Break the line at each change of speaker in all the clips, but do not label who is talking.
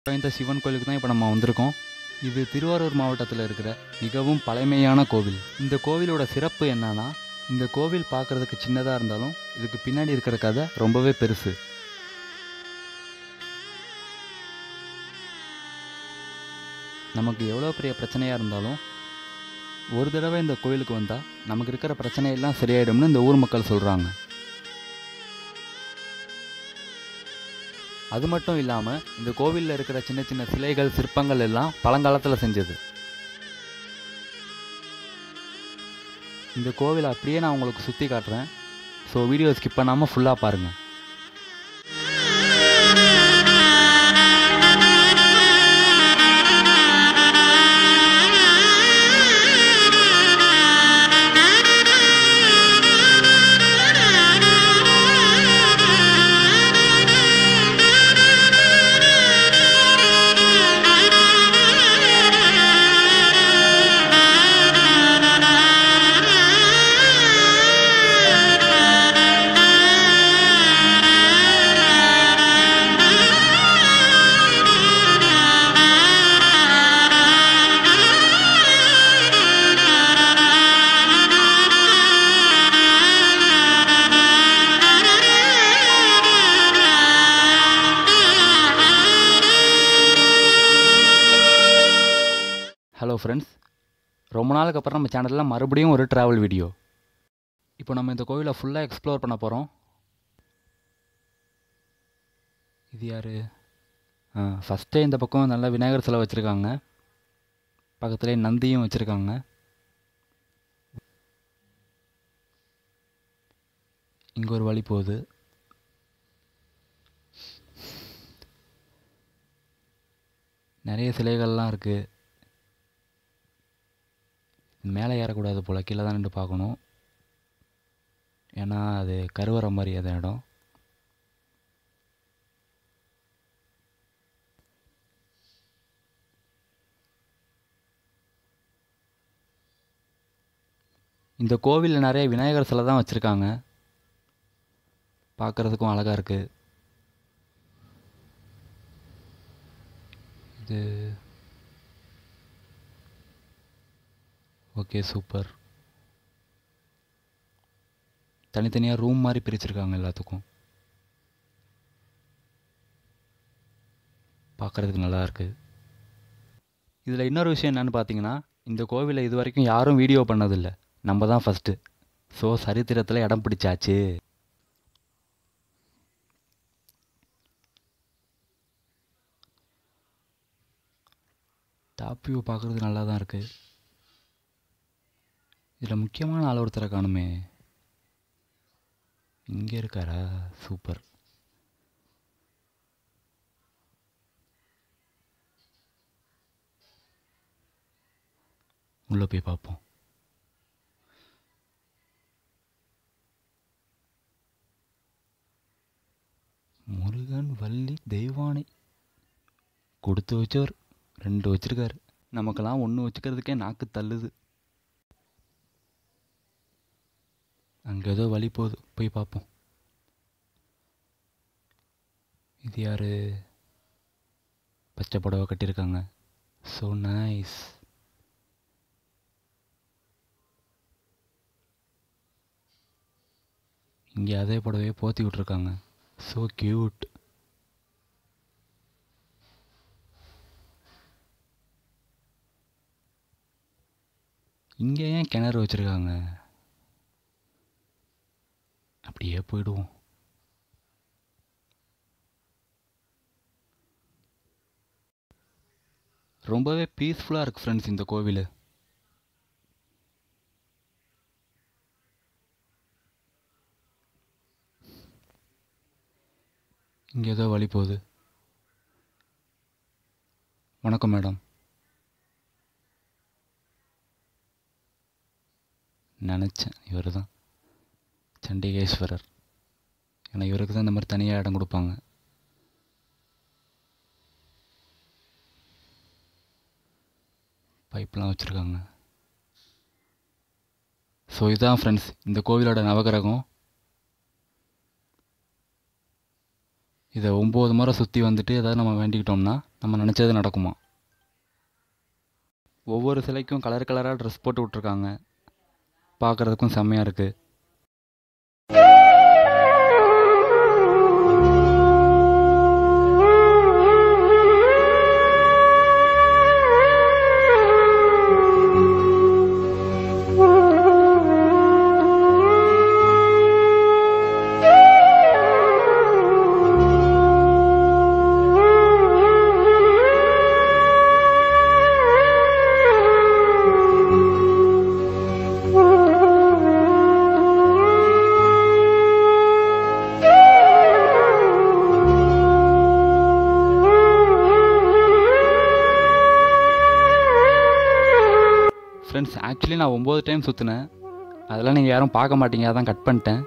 இந்த சிவன் கோயிலுக்கு தான் இப்போ நம்ம வந்திருக்கோம் இது திருவாரூர் மாவட்டத்தில் இருக்கிற மிகவும் பழமையான கோவில் இந்த கோவிலோட சிறப்பு என்னன்னா இந்த கோவில் பார்க்குறதுக்கு சின்னதாக இருந்தாலும் இதுக்கு பின்னாடி இருக்கிற கதை ரொம்பவே பெருசு நமக்கு எவ்வளோ பெரிய பிரச்சனையாக இருந்தாலும் ஒரு தடவை இந்த கோயிலுக்கு வந்தால் நமக்கு இருக்கிற பிரச்சனையெல்லாம் சரியாயிடும்னு இந்த ஊர் மக்கள் சொல்கிறாங்க அது மட்டும் இல்லாமல் இந்த கோவிலில் இருக்கிற சின்ன சின்ன சிலைகள் சிற்பங்கள் எல்லாம் பழங்காலத்தில் செஞ்சது இந்த கோவிலை அப்படியே நான் உங்களுக்கு சுற்றி காட்டுறேன் ஸோ வீடியோ ஸ்கிப் பண்ணாமல் ஃபுல்லாக பாருங்கள் ஹலோ ஃப்ரெண்ட்ஸ் ரொம்ப நாளுக்கு அப்புறம் நம்ம சேனலில் மறுபடியும் ஒரு ட்ராவல் வீடியோ இப்போ நம்ம இந்த கோவிலை ஃபுல்லாக எக்ஸ்ப்ளோர் பண்ண போகிறோம் இது யார் ஆ ஃபஸ்ட்டே இந்த பக்கம் நல்லா விநாயகர் சிலை வச்சுருக்காங்க பக்கத்துலேயே நந்தியும் வச்சுருக்காங்க இங்கே ஒரு வழி போகுது நிறைய சிலைகள்லாம் இருக்குது மேலே ஏறக்கூடாது போல் கீழே தான் நின்று பார்க்கணும் ஏன்னா அது கருவறை மாதிரி அந்த இடம் இந்த கோவிலில் நிறைய விநாயகர் சிலை தான் வச்சுருக்காங்க பார்க்குறதுக்கும் அழகாக இருக்குது இது ஓகே சூப்பர் தனித்தனியாக ரூம் மாதிரி பிரிச்சிருக்காங்க எல்லாத்துக்கும் பார்க்குறதுக்கு நல்லா இருக்கு இதில் இன்னொரு விஷயம் என்னன்னு பார்த்தீங்கன்னா இந்த கோவிலை இது வரைக்கும் யாரும் வீடியோ பண்ணதில்லை நம்ம தான் ஃபஸ்ட்டு ஸோ சரித்திரத்தில் இடம் பிடிச்சாச்சு டாப் வியூ பார்க்குறது நல்லா தான் இருக்குது இதில் முக்கியமான ஆள் ஒருத்தரை காணுமே இங்கே இருக்காரா சூப்பர் உள்ளே போய் பார்ப்போம் முருகன் வள்ளி தெய்வானை கொடுத்து வச்சவர் ரெண்டு வச்சிருக்காரு நமக்கெல்லாம் ஒன்று வச்சுக்கிறதுக்கே நாக்கு தள்ளுது அங்கே ஏதோ வழி போகுது போய் பார்ப்போம் இது யார் பச்சை புடவை கட்டியிருக்காங்க ஸோ நைஸ் இங்கே அதே புடவையே போத்தி விட்ருக்காங்க ஸோ க்யூட் இங்கே ஏன் கிணறு வச்சுருக்காங்க அப்படியே போயிடுவோம் ரொம்பவே பீஸ்ஃபுல்லாக இருக்குது ஃப்ரெண்ட்ஸ் இந்த கோவில் இங்கே ஏதோ வழி போகுது வணக்கம் மேடம் நினச்சேன் இவர் தான் சண்டிகேஸ்வரர் ஏன்னா இவருக்கு தான் இந்த மாதிரி தனியாக இடம் கொடுப்பாங்க பைப்லாம் வச்சுருக்காங்க ஸோ இதுதான் ஃப்ரெண்ட்ஸ் இந்த கோவிலோட நவகிரகம் இதை ஒம்பது முறை சுற்றி வந்துட்டு ஏதாவது நம்ம வேண்டிக்கிட்டோம்னா நம்ம நினச்சது நடக்குமா ஒவ்வொரு சிலைக்கும் கலர் கலராக ட்ரெஸ் போட்டு விட்ருக்காங்க பார்க்குறதுக்கும் செம்மையாக இருக்குது ஃப்ரெண்ட்ஸ் ஆக்சுவலி நான் ஒம்பது டைம் சுற்றினேன் அதெல்லாம் நீங்கள் யாரும் பார்க்க மாட்டீங்க அதான் கட் பண்ணிட்டேன்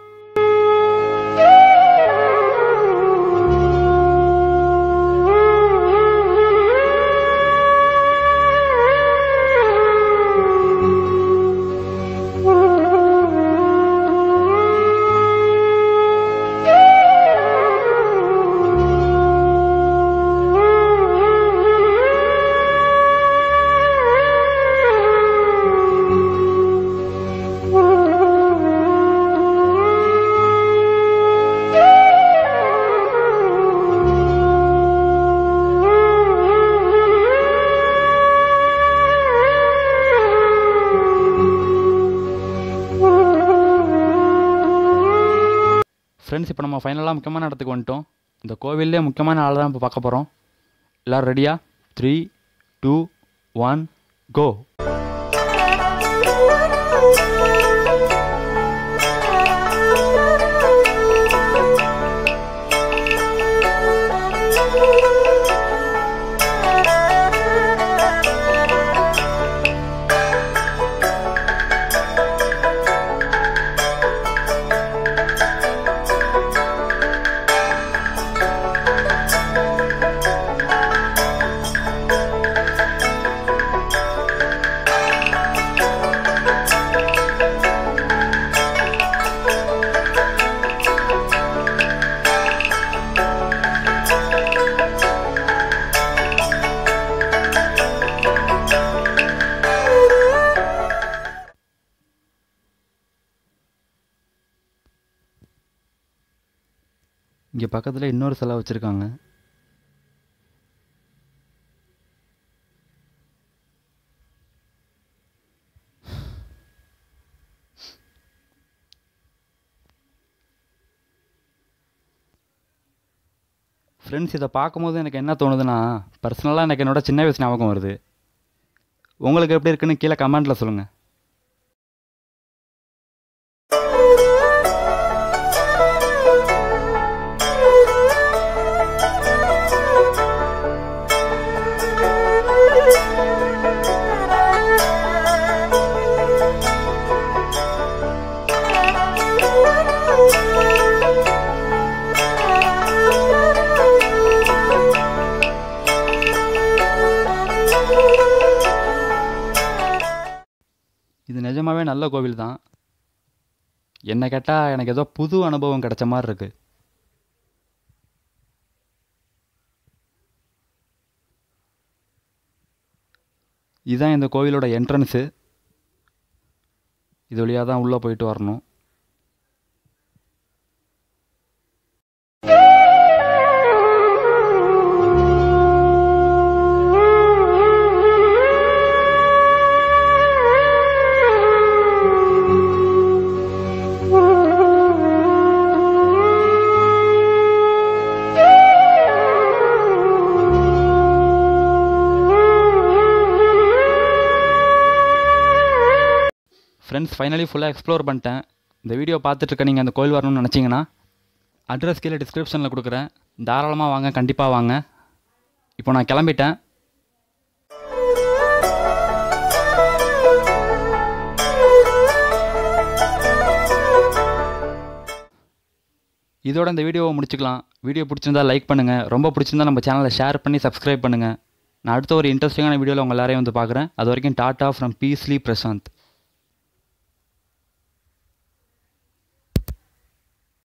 ஃப்ரெண்ட்ஸ் இப்போ நம்ம ஃபைனலாக முக்கியமான இடத்துக்கு வந்துட்டோம் இந்த கோவில்லே முக்கியமான ஆள் தான் இப்போ பார்க்க போகிறோம் எல்லோரும் ரெடியா த்ரீ டூ ஒன் கோ இங்கே பக்கத்தில் இன்னொரு சிலை வச்சுருக்காங்க ஃப்ரெண்ட்ஸ் இதை பார்க்கும்போது எனக்கு என்ன தோணுதுன்னா பர்சனலாக எனக்கு என்னோட சின்ன வயசு ஞாபகம் வருது உங்களுக்கு எப்படி இருக்குன்னு கீழே கமெண்ட்டில் சொல்லுங்கள் இது நிஜமாவே நல்ல கோவில் தான் என்ன கேட்டால் எனக்கு ஏதோ புது அனுபவம் கிடைச்ச மாதிரி இருக்கு இதுதான் இந்த கோவிலோட என்ட்ரன்ஸு இது வழியாக தான் உள்ளே போயிட்டு வரணும் ஃப்ரெண்ட்ஸ் ஃபைனலி ஃபுல்லாக எக்ஸ்ப்ளோர் பண்ணிட்டேன் இந்த வீடியோ பார்த்துட்டு இருக்க நீங்கள் அந்த கோயில் வரணும்னு நினச்சிங்கன்னா அட்ரஸ் கீழே டிஸ்கிரிப்ஷனில் கொடுக்குறேன் தாராளமாக வாங்க கண்டிப்பாக வாங்க இப்போ நான் கிளம்பிட்டேன் இதோட இந்த வீடியோவை முடிச்சுக்கலாம் வீடியோ பிடிச்சிருந்தா லைக் பண்ணுங்கள் ரொம்ப பிடிச்சிருந்தா நம்ம சேனலை ஷேர் பண்ணி சப்ஸ்கிரைப் பண்ணுங்கள் நான் அடுத்த ஒரு இன்ட்ரெஸ்டிங்கான வீடியோவில் உங்கள் எல்லாரையும் வந்து பார்க்குறேன் அது வரைக்கும் டாட்டா ஃப்ரம் பீஸ்லி பிரசாந்த்